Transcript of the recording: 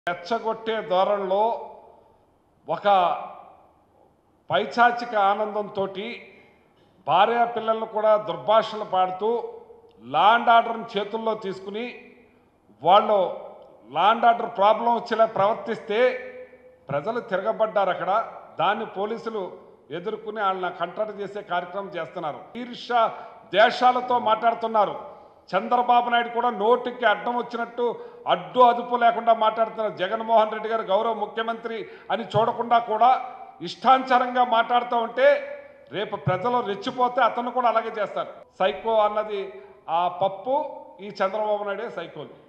రెచ్చగొట్టే ధోరణిలో ఒక పైచాచిక ఆనందంతో భార్య పిల్లలను కూడా దుర్భాషలు పాడుతూ లాండ్ ఆర్డర్ని చేతుల్లో తీసుకుని వాళ్ళు లాండ్ ఆర్డర్ ప్రాబ్లం వచ్చేలా ప్రవర్తిస్తే ప్రజలు తిరగబడ్డారు అక్కడ దాన్ని పోలీసులు ఎదుర్కొని వాళ్ళని కంట్రోల్ చేసే కార్యక్రమం చేస్తున్నారు ఈర్ష దేశాలతో మాట్లాడుతున్నారు చంద్రబాబు నాయుడు కూడా నోటికి అడ్డం వచ్చినట్టు అడ్డు అదుపు లేకుండా మాట్లాడుతున్నారు జగన్మోహన్ రెడ్డి గారు గౌరవ ముఖ్యమంత్రి అని చూడకుండా కూడా ఇష్టానుసారంగా మాట్లాడుతూ ఉంటే రేపు ప్రజలు రెచ్చిపోతే అతను కూడా అలాగే చేస్తారు సైకో అన్నది ఆ పప్పు ఈ చంద్రబాబు నాయుడే సైకోలు